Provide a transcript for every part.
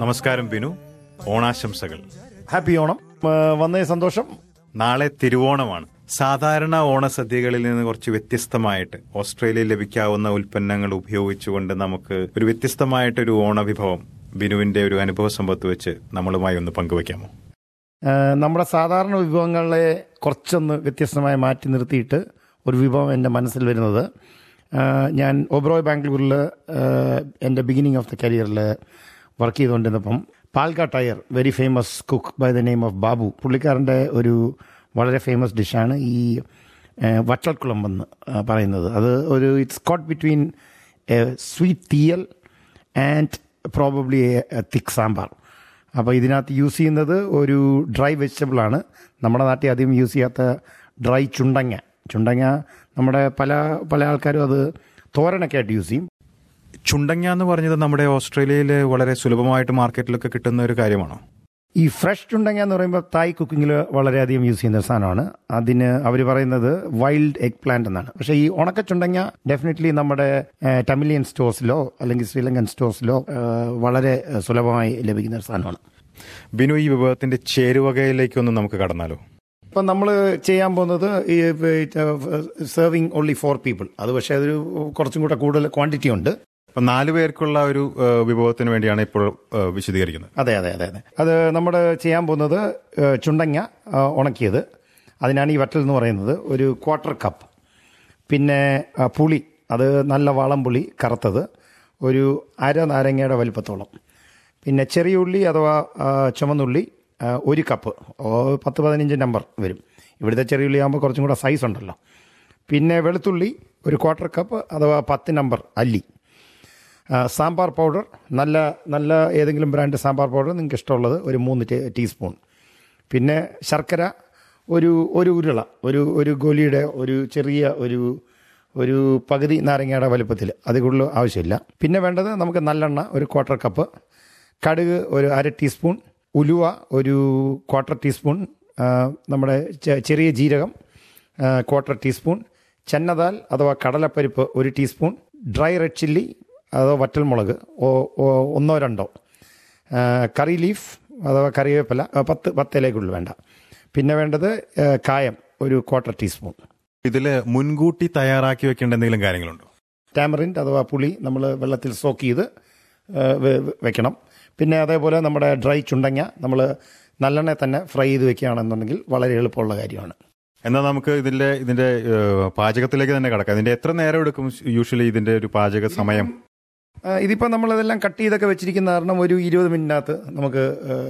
നമസ്കാരം ബിനു ഓണാശംസകൾ ഹാപ്പി ഓണം ആ, വന്നേ സന്തോഷം നാളെ തിരുവോണമാണ് സാധാരണ ഓണസദ്യകളിൽ നിന്ന് കുറച്ച് വ്യത്യസ്തമായിട്ട് ഓസ്ട്രേലിയയിൽ ലഭിക്കാവുന്ന ഉൽപ്പന്നങ്ങൾ ഉപയോഗിച്ചുകൊണ്ട് നമുക്ക് ഒരു വ്യത്യസ്തമായിട്ടൊരു ഓണവിഭവം ബിനുവിന്റെ ഒരു അനുഭവ സമ്പത്ത് വെച്ച് നമ്മളുമായി ഒന്ന് പങ്കുവയ്ക്കാമോ ആ, നമ്മുടെ സാധാരണ വിഭവങ്ങളെ കുറച്ചൊന്ന് വ്യത്യസ്തമായി മാറ്റി നിർത്തിയിട്ട് ഒരു വിഭവം എൻ്റെ മനസ്സിൽ വരുന്നത് ആ, ഞാൻ ഒബ്രോയ് ബാംഗ്ലൂരിൽ എൻ്റെ ബിഗിനിങ് ഓഫ് ദ കരിയറിൽ വർക്ക് ചെയ്തുകൊണ്ടിരുന്നപ്പം പാൽക്ക ടയർ very famous cook by the name of Babu പുള്ളിക്കാരൻ്റെ ഒരു വളരെ ഫേമസ് ഡിഷാണ് ഈ ആ, വറ്റൽക്കുളമ്പെന്ന് ആ, പറയുന്നത് അത് ഒരു it's caught between sweet theeyal and probably thick sambar അപ്പോൾ ഇതിനകത്ത് യൂസ് ചെയ്യുന്നത് ഒരു ഡ്രൈ വെജിറ്റബിൾ ആണ് നമ്മുടെ നാട്ടിൽ അധികം യൂസ് ചെയ്യാത്ത ഡ്രൈ ചുണ്ടങ്ങ ചുണ്ടങ്ങ നമ്മുടെ പല പല ആൾക്കാരും അത് തോരനൊക്കെ ആയിട്ട് യൂസ് ചെയ്യും ചുണ്ടങ്ങ എന്ന് പറഞ്ഞത് നമ്മുടെ ഓസ്ട്രേലിയയിൽ വളരെ സുലഭമായിട്ട് മാർക്കറ്റിലൊക്കെ കിട്ടുന്ന ഒരു കാര്യമാണോ ഈ ഫ്രഷ് ചുണ്ടങ്ങ എന്ന് പറയുമ്പോൾ തായ് കുക്കിങ്ങിൽ വളരെയധികം യൂസ് ചെയ്യുന്ന ഒരു സാധനമാണ് അതിന് അവർ പറയുന്നത് വൈൽഡ് എഗ് പ്ലാന്റ് എന്നാണ് പക്ഷേ ഈ ഉണക്ക ചുണ്ടങ്ങ ഡെഫിനറ്റ്ലി നമ്മുടെ ടമിലിയൻ സ്റ്റോഴ്സിലോ അല്ലെങ്കിൽ ശ്രീലങ്കൻ സ്റ്റോഴ്സിലോ വളരെ ഏഹ്, സുലഭമായി ലഭിക്കുന്ന ഒരു സാധനമാണ് ബിനു ഈ വിഭവത്തിന്റെ ചേരുവകയിലേക്കൊന്ന് നമുക്ക് കടന്നാലോ ഇപ്പം നമ്മൾ ചെയ്യാൻ പോകുന്നത് ഈ സെർവിങ് ഓൺലി ഫോർ പീപ്പിൾ അത് പക്ഷേ അതൊരു കുറച്ചും കൂടെ കൂടുതൽ ക്വാണ്ടിറ്റി ഉണ്ട് അപ്പൊ നാലു പേർക്കുള്ള ഒരു ഏഹ്, വിഭവത്തിന് വേണ്ടിയാണ് ഇപ്പോൾ ഏഹ്, വിശദീകരിക്കുന്നത് അതെ അതെ അതെ അതെ അത് നമ്മൾ ചെയ്യാൻ പോകുന്നത് ഏഹ്, ചുണ്ടങ്ങ ആ, ഉണക്കിയത് അതിനാണ് ഈ വറ്റൽ എന്ന് പറയുന്നത് ഒരു ക്വാർട്ടർ കപ്പ് പിന്നെ ആ, പുളി അത് നല്ല വളം പുളി കറുത്തത് ഒരു അര നാരങ്ങയുടെ വലിപ്പത്തോളം പിന്നെ ചെറിയ ഉള്ളി അഥവാ ആ, ചുമന്നുള്ളി ആ, ഒരു കപ്പ് ഓ, പത്ത് പതിനഞ്ച് നമ്പർ വരും ഇവിടുത്തെ ചെറിയ ഉള്ളി ആകുമ്പോൾ കുറച്ചും കൂടെ സൈസ് ഉണ്ടല്ലോ പിന്നെ വെളുത്തുള്ളി ഒരു ക്വാർട്ടർ കപ്പ് അഥവാ പത്ത് നമ്പർ അല്ലി ആ, സാമ്പാർ പൗഡർ നല്ല നല്ല ഏതെങ്കിലും ബ്രാൻഡ് സാമ്പാർ പൗഡർ നിങ്ങൾക്ക് ഇഷ്ടമുള്ളത് ഒരു മൂന്ന് ടീ- ടീസ്പൂൺ പിന്നെ ശർക്കര ഒരു ഒരു ഉരുള ഒരു ഒരു ഗോലിയുടെ ഒരു ചെറിയ ഒരു ഒരു പകുതി നാരങ്ങയുടെ വലുപ്പത്തിൽ അത് കൂടുതൽ ആവശ്യമില്ല പിന്നെ വേണ്ടത് നമുക്ക് നല്ലെണ്ണ ഒരു ക്വാർട്ടർ കപ്പ് കടുക് ഒരു അര ടീസ്പൂൺ ഉലുവ ഒരു ക്വാർട്ടർ ടീസ്പൂൺ ആ, നമ്മുടെ ചെ- ചെറിയ ജീരകം ആ, ക്വാർട്ടർ ടീസ്പൂൺ ചെന്നദാൽ അഥവാ കടലപ്പരിപ്പ് ഒരു ടീസ്പൂൺ ഡ്രൈ റെഡ് ചില്ലി അഥവാ വറ്റൽമുളക് ഓ- ഓ- ഒന്നോ രണ്ടോ ആ, കറി ലീഫ് അഥവാ കറിവേപ്പില ആ, പത്ത് പത്തിലേക്കുള്ളിൽ വേണ്ട പിന്നെ വേണ്ടത് ആ, കായം ഒരു ക്വാർട്ടർ ടീസ്പൂൺ ഇതില് മുൻകൂട്ടി തയ്യാറാക്കി വെക്കേണ്ട എന്തെങ്കിലും കാര്യങ്ങളുണ്ടോ ടാമറിൻറ്റ് അഥവാ പുളി നമ്മൾ വെള്ളത്തിൽ സോക്ക് ചെയ്ത് ആ, വെ- വെ- വെക്കണം പിന്നെ അതേപോലെ നമ്മുടെ ഡ്രൈ ചുണ്ടങ്ങ നമ്മൾ നല്ലെണ്ണ തന്നെ ഫ്രൈ ചെയ്ത് വെക്കുകയാണെന്നുണ്ടെങ്കിൽ വളരെ എളുപ്പമുള്ള കാര്യമാണ് എന്നാൽ നമുക്ക് ഇതിന്റെ ഇതിന്റെ ഏഹ്, പാചകത്തിലേക്ക് തന്നെ കിടക്കാം ഇതിന്റെ എത്ര നേരം എടുക്കും യൂഷ്വലി ഇതിന്റെ ഒരു പാചക സമയം ആ, ഇതിപ്പോൾ നമ്മളിതെല്ലാം കട്ട് ചെയ്തൊക്കെ വെച്ചിരിക്കുന്ന കാരണം ഒരു ഇരുപത് മിനിറ്റിനകത്ത് നമുക്ക്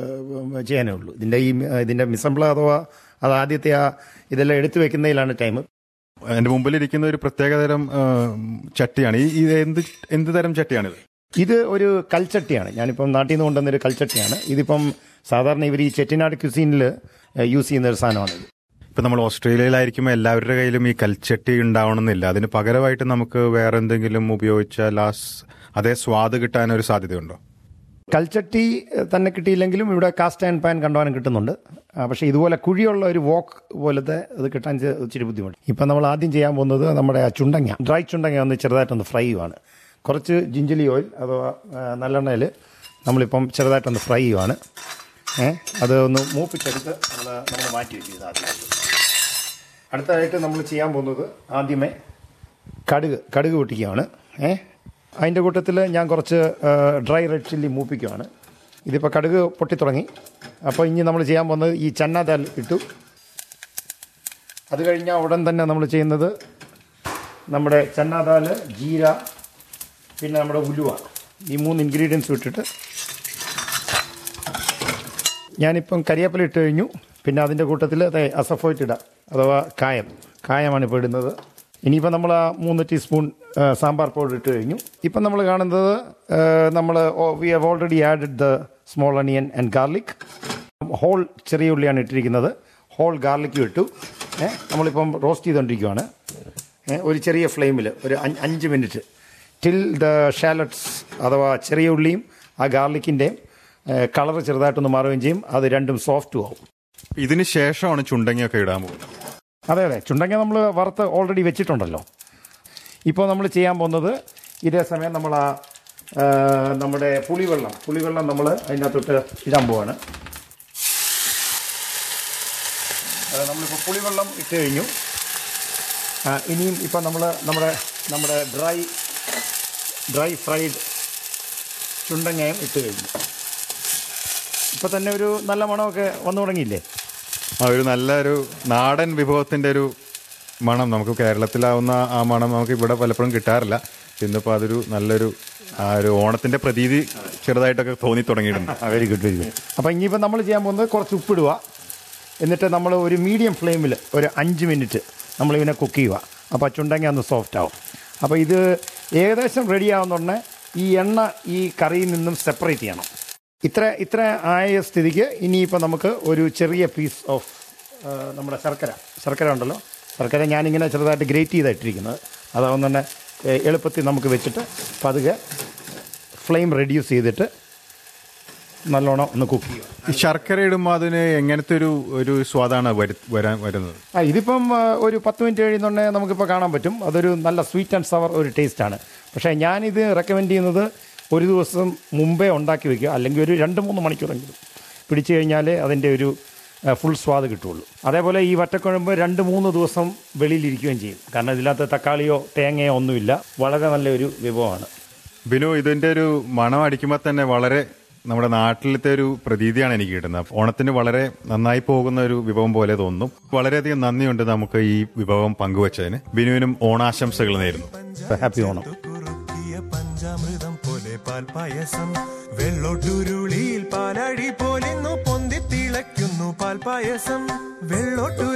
ആ, ചെയ്യാനേ ഉള്ളൂ ഇതിൻ്റെ ഈ ഇതിൻ്റെ മിസംബ്ല അഥവാ അത് ആദ്യത്തെ ആ ഇതെല്ലാം എടുത്തു വെക്കുന്നതിലാണ് ടൈം എന്റെ മുമ്പിലിരിക്കുന്ന ഒരു പ്രത്യേകതരം ഏഹ്, ചട്ടിയാണ് ഈ ഇത് എന്ത് എന്ത് തരം ചട്ടിയാണിത് ഇത് ഒരു കൽച്ചട്ടിയാണ് ഞാനിപ്പം നാട്ടിൽ നിന്ന് കൊണ്ടുവന്നൊരു കൽച്ചട്ടിയാണ് ഇതിപ്പം സാധാരണ ഇവർ ഈ ചെട്ടിനാട് ക്യുസീനിൽ യൂസ് ചെയ്യുന്ന ഒരു സാധനമാണിത് ഇപ്പൊ നമ്മൾ ഓസ്ട്രേലിയയിലായിരിക്കുമ്പോൾ എല്ലാവരുടെ കയ്യിലും ഈ കൽച്ചട്ടി ഉണ്ടാവണമെന്നില്ല അതിന് പകരമായിട്ട് നമുക്ക് വേറെ എന്തെങ്കിലും ഉപയോഗിച്ചാൽ ആ സ് അതേ സ്വാദ് കിട്ടാൻ ഒരു സാധ്യതയുണ്ടോ കൽച്ചട്ടി ഏഹ്, തന്നെ കിട്ടിയില്ലെങ്കിലും ഇവിടെ കാസ്റ്റ് ആൻഡ് പാൻ കണ്ടുവാനും കിട്ടുന്നുണ്ട് ആ, പക്ഷേ ഇതുപോലെ കുഴിയുള്ള ഒരു വോക്ക് പോലത്തെ ഇത് കിട്ടാൻ ചെ- ഇച്ചിരി ബുദ്ധിമുട്ട് ഇപ്പം നമ്മൾ ആദ്യം ചെയ്യാൻ പോകുന്നത് നമ്മുടെ ആ ചുണ്ടങ്ങ ഡ്രൈ ചുണ്ടങ്ങ ഒന്ന് ചെറുതായിട്ടൊന്ന് ഫ്രൈ ചെയ്യുവാണ് കുറച്ച് ജിഞ്ചലി ഓയിൽ അഥവാ ആ, നല്ലെണ്ണയിൽ നമ്മളിപ്പം ചെറുതായിട്ടൊന്ന് ഫ്രൈ ചെയ്യുവാണ് ഏ അത് ഒന്ന് മൂപ്പിച്ചെടുത്ത് നമ്മൾ നമ്മൾ മാറ്റി വെച്ചു ഇത് ആദ്യം അടുത്തതായിട്ട് നമ്മൾ ചെയ്യാൻ പോകുന്നത് ആദ്യമേ കടുക് കടുക് പൊട്ടിക്കുകയാണ് ഏ അതിൻ്റെ കൂട്ടത്തിൽ ഞാൻ കുറച്ച് ഡ്രൈ റെഡ് ചില്ലി മൂപ്പിക്കുകയാണ് ഇതിപ്പോൾ കടുക് പൊട്ടിത്തുടങ്ങി അപ്പോൾ ഇനി നമ്മൾ ചെയ്യാൻ പോകുന്നത് ഈ ചന്നാദാൽ ഇട്ടു അത് കഴിഞ്ഞാൽ ഉടൻ തന്നെ നമ്മൾ ചെയ്യുന്നത് നമ്മുടെ ചന്നാദാൽ ജീര പിന്നെ നമ്മുടെ ഉലുവ ഈ മൂന്ന് ഇൻഗ്രീഡിയൻസ് ഇട്ടിട്ട് ഞാനിപ്പം കരിയേപ്പില ഇട്ട് കഴിഞ്ഞു പിന്നെ അതിൻ്റെ കൂട്ടത്തിൽ അതെ അസഫോയിറ്റ് ഇടാം അഥവാ കായം കായമാണ് ഇപ്പോൾ ഇടുന്നത് ഇനിയിപ്പോൾ നമ്മൾ ആ മൂന്ന് ടീസ്പൂൺ ആ, സാമ്പാർ പൗഡർ ഇട്ട് കഴിഞ്ഞു ഇപ്പം നമ്മൾ കാണുന്നത് നമ്മൾ we have already added the small onion and garlic whole ചെറിയ ഉള്ളിയാണ് ഇട്ടിരിക്കുന്നത് ഹോൾ ഗാർലിക്കും ഇട്ടു ഏ, നമ്മളിപ്പം റോസ്റ്റ് ചെയ്തുകൊണ്ടിരിക്കുകയാണ് ഏ, ഒരു ചെറിയ ഫ്ലെയിമിൽ ഒരു അഞ്ച് അഞ്ച് മിനിറ്റ് ടിൽ ദ ഷാലറ്റ്സ് അഥവാ ചെറിയ ഉള്ളിയും ആ ഗാർലിക്കിൻ്റെയും കളർ ചെറുതായിട്ടൊന്ന് മാറുകയും ചെയ്യും അത് രണ്ടും സോഫ്റ്റും ആവും ഇതിന് ശേഷമാണ് ചുണ്ടങ്ങിയൊക്കെ ഇടാൻ പോകുന്നത് അതെ അതെ ചുണ്ടങ്ങ നമ്മൾ വറുത്ത് ഓൾറെഡി വെച്ചിട്ടുണ്ടല്ലോ ഇപ്പോൾ നമ്മൾ ചെയ്യാൻ പോകുന്നത് ഇതേ സമയം നമ്മൾ ആ ആ, നമ്മുടെ പുളിവെള്ളം പുളിവെള്ളം നമ്മൾ അതിനകത്തോട്ട് ഇടാൻ പോവാണ് ആ, നമ്മളിപ്പോൾ പുളിവെള്ളം ഇട്ട് കഴിഞ്ഞു ആ, ഇനിയും ഇപ്പം നമ്മൾ നമ്മുടെ നമ്മുടെ ഡ്രൈ ഡ്രൈ ഫ്രൈഡ് ചുണ്ടങ്ങയും ഇട്ട് കഴിഞ്ഞു ഇപ്പം തന്നെ ഒരു നല്ല മണമൊക്കെ വന്നു തുടങ്ങിയില്ലേ ആ ഒരു നല്ലൊരു നാടൻ വിഭവത്തിന്റെ ഒരു മണം നമുക്ക് കേരളത്തിലാവുന്ന ആ മണം നമുക്ക് ഇവിടെ പലപ്പോഴും കിട്ടാറില്ല ഇന്നിപ്പോൾ അതൊരു നല്ലൊരു ആ ഒരു ഓണത്തിന്റെ പ്രതീതി ചെറുതായിട്ടൊക്കെ തോന്നി തുടങ്ങിയിട്ടുണ്ട് ആ വെരി ഗുഡ് വെരി ഗുഡ് അപ്പോൾ ഇനിയിപ്പോൾ നമ്മൾ ചെയ്യാൻ പോകുന്നത് കുറച്ച് ഉപ്പിടുക എന്നിട്ട് നമ്മൾ ഒരു മീഡിയം ഫ്ലെയിമിൽ ഒരു അഞ്ച് മിനിറ്റ് നമ്മളിതിനെ കുക്ക് ചെയ്യുക അപ്പോൾ ചുണ്ടങ്ങ ഒന്ന് സോഫ്റ്റ് ആവും അപ്പോൾ ഇത് ഏകദേശം റെഡി ആവുന്നുടനെ ഈ എണ്ണ ഈ കറിയിൽ നിന്നും സെപ്പറേറ്റ് ചെയ്യണം ഇത്ര ഇത്ര ആയ സ്ഥിതിക്ക് ഇനിയിപ്പോൾ നമുക്ക് ഒരു ചെറിയ പീസ് ഓഫ് നമ്മുടെ ശർക്കര ശർക്കര ഉണ്ടല്ലോ ശർക്കര ഞാനിങ്ങനെ ചെറുതായിട്ട് ഗ്രേറ്റ് ചെയ്തിട്ടിരിക്കുന്നത് അതാവുന്ന തന്നെ ഏ, എളുപ്പത്തിൽ നമുക്ക് വെച്ചിട്ട് പതുക്കെ ഫ്ലെയിം റെഡ്യൂസ് ചെയ്തിട്ട് നല്ലോണം ഒന്ന് കുക്ക് ചെയ്യുക ഈ ശർക്കര ഇടുമ്പോൾ അതിന് എങ്ങനത്തെ ഒരു ഒരു സ്വാദാണ് വരു- വരാൻ വരുന്നത് ആ ഇതിപ്പം ആ, ഒരു പത്ത് മിനിറ്റ് കഴിയുന്നുണ്ടെങ്കിൽ നമുക്കിപ്പോൾ കാണാൻ പറ്റും അതൊരു നല്ല സ്വീറ്റ് ആൻഡ് സവർ ഒരു ടേസ്റ്റാണ് പക്ഷേ ഞാനിത് റെക്കമെൻഡ് ചെയ്യുന്നത് ഒരു ദിവസം മുമ്പേ ഉണ്ടാക്കി വെക്കുക അല്ലെങ്കിൽ ഒരു രണ്ട് മൂന്ന് മണിക്കൂറെങ്കിലും പിടിച്ചു കഴിഞ്ഞാൽ അതിൻ്റെ ഒരു ഫുൾ സ്വാദ് കിട്ടുള്ളൂ അതേപോലെ ഈ വറ്റക്കുഴമ്പ് രണ്ട് മൂന്ന് ദിവസം വെളിയിലിരിക്കുകയും ചെയ്യും കാരണം ഇതിനകത്ത് തക്കാളിയോ തേങ്ങയോ ഒന്നുമില്ല വളരെ നല്ലൊരു വിഭവമാണ് ബിനു ഇതിന്റെ ഒരു മണം അടിക്കുമ്പോൾ തന്നെ വളരെ നമ്മുടെ നാട്ടിലത്തെ ഒരു പ്രതീതിയാണ് എനിക്ക് കിട്ടുന്നത് ഓണത്തിന് വളരെ നന്നായി പോകുന്ന ഒരു വിഭവം പോലെ തോന്നുന്നു വളരെയധികം നന്ദിയുണ്ട് നമുക്ക് ഈ വിഭവം പങ്കുവച്ചതിന് ബിനുവിനും ഓണാശംസകൾ നേരുന്നു ഹാപ്പി ഓണം കുറുക്കിയ പഞ്ചാമൃതം പോലെ പാൽപായസം വെള്ളോട്ടുരുളിയിൽ പാലടി പോലിന്നു പൊന്തി തിളയ്ക്കുന്നു പാൽപായസം വെള്ളോട്ടു